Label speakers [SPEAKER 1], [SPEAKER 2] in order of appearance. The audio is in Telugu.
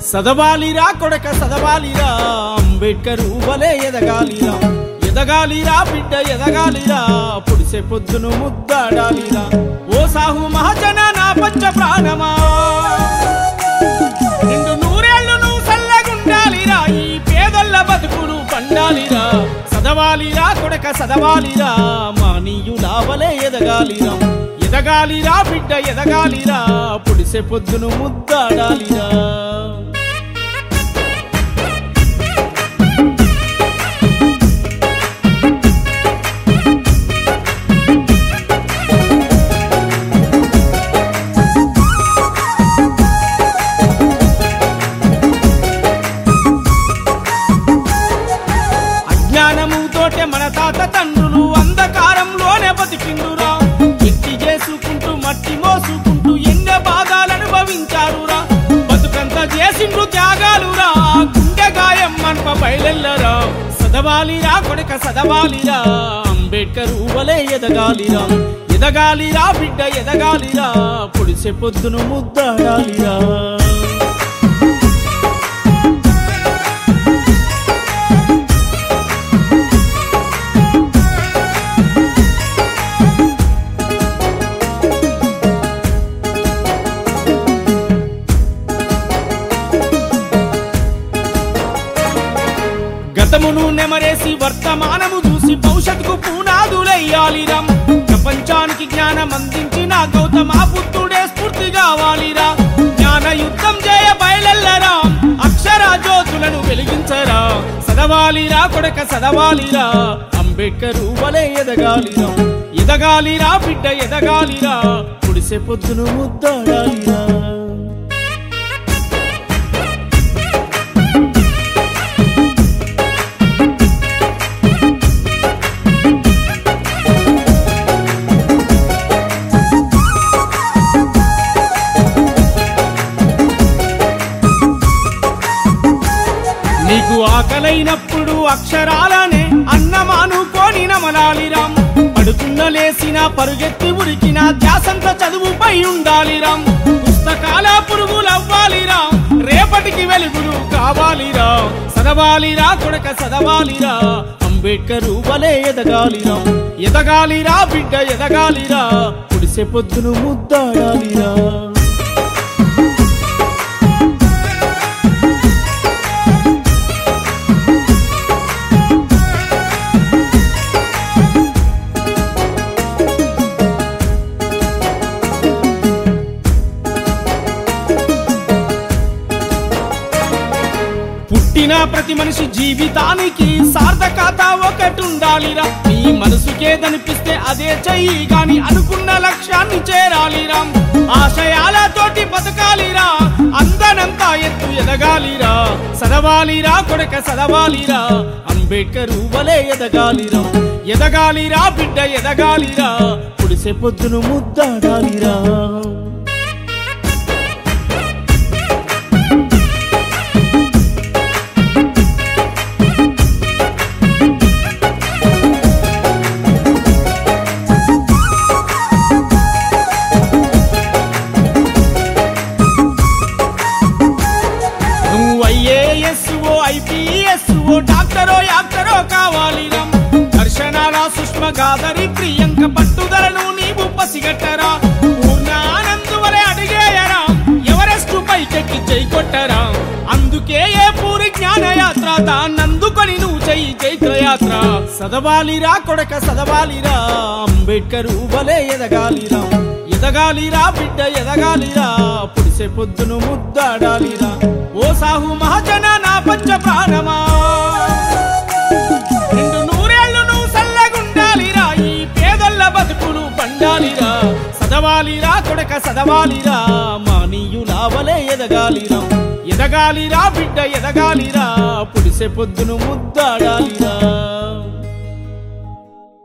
[SPEAKER 1] సదవాలిరా కొడక సదవాలిరా అంబేద్కర్ వలే ఎదగాలిరా ఎదగాలిరా బిడ్డ ఎదగాలిరా పుడిసే పొద్దును ముద్దాడాలిరా ఓ సాహు మహాజన నా పంచ ప్రాణమా నిండు నూరేళ్లు నువ్వు సల్లగుండాలిరా ఈ పేదల్ల బతుకులు పండాలిరా సదవాలిరా కొడక సదవాలిరా మానీయులావలే ఎదగాలిరా ఎదగాలిరా బిడ్డ ఎదగాలిరా పుడిసే పొద్దును ముద్దాడాలిరా అజ్ఞానముతోటే మన తాత తండ్రులు అంధకారంలోనే బతికిండురా ఎట్టి చేసుకుంటూ మట్టి మోసుకుంటూ ఎన్నో బాధలు అనుభవించారురా బతుకంతా చేసిండ్రు త్యాగాలురా గుండె గాయం మనప బయలెల్లరా సదవాలిరా కొడక సదవాలిరా అంబేద్కర్ ఊవలే ఎదగాలిరా ఎదగాలిరా బిడ్డ ఎదగాలిరా పొడిసే పొద్దును ముద్దాడాలిరా గతమును నెమరేసి వర్తమానము చూసి భవిష్యత్తుకు పునాదులయ్యాలిరా ప్రపంచానికి జ్ఞానం అందించిన గౌతమ బుద్ధుడే స్ఫూర్తి కావాలిరా జ్ఞాన యుద్ధం చేయ బయలెల్లరా అక్షర జ్యోతులను వెలిగించరా సదవాలిరా కొడక సదవాలిరా అంబేద్కర్ వలే ఎదగాలిరా ఎదగాలిరా బిడ్డ ఎదగాలిరా పుడిసే పొద్దును ముద్దాడాలిరా నీకు ఆకలైనప్పుడు అక్షరాలనే అన్నమానుకోని నమలాలిరాం పడుతున్న లేసిన పరుగెత్తి ఉరికిన ధ్యాసంత చదువుపై ఉండాలిరాం పుస్తకాల పురుగులవ్వాలిరా రేపటికి వెలుగులు కావాలిరా సదవాలిరా కొడక సదవాలిరా అంబేద్కర్ వలే ఎదగాలిరా ఎదగాలిరా బిడ్డ ఎదగాలిరా పుడిసే పొద్దును ముద్దాడాలిరా పుట్టిన ప్రతి మనిషి జీవితానికి సార్థకత ఒకటి ఉండాలిరా నీ మనసుకేదనిపిస్తే అదే చెయ్యి గాని అనుకున్న లక్ష్యాన్ని చేరాలిరా ఆశయాలతోటి బతకాలిరా అందనంతా ఎత్తు ఎదగాలిరా సదవాలిరా కొడక సదవాలిరా అంబేద్కర్ వలే ఎదగాలిరా ఎదగాలిరా బిడ్డ ఎదగాలిరా పుడిసే పొద్దును ముద్దాడాలిరా నువ్వు ఐఏఎస్ ఓ ఐపీఎస్ ఓ డాక్టరో యాక్టరో కావాలిరా దర్శనాల సుష్మ గాదరి ప్రియంక పట్టుదలను నీవు పసిగట్టరా పూర్ణానందు వలె అడిగేయరా ఎవరెస్ట్ పైకెక్కి చెయ్యి కొట్టరా అందుకే ఏ పూరి జ్ఞానయాత్ర దాన్నందుకొని నువ్వు చెయ్యి చైత్రయాత్ర సదవాలిరా కొడక సదవాలిరా అంబేద్కర్ వలే ఎదగాలిరా ఎదగాలిరా బిడ్డ ఎదగాలిరా పుడిసే పొద్దును ముద్దాడాలిరా ఓ సాహు మహాజన నా పంచ ప్రాణమా నిండు నూరేళ్లు నువ్వు సల్లగుండాలిరా ఈ పేదల్ల బతుకులు పండాలిరా సదవాలిరా కొడక సదవాలిరా మానీయులావలే ఎదగాలిరా ఎదగాలిరా బిడ్డ ఎదగాలిరా పుడిసే పొద్దును ముద్దాడాలిరా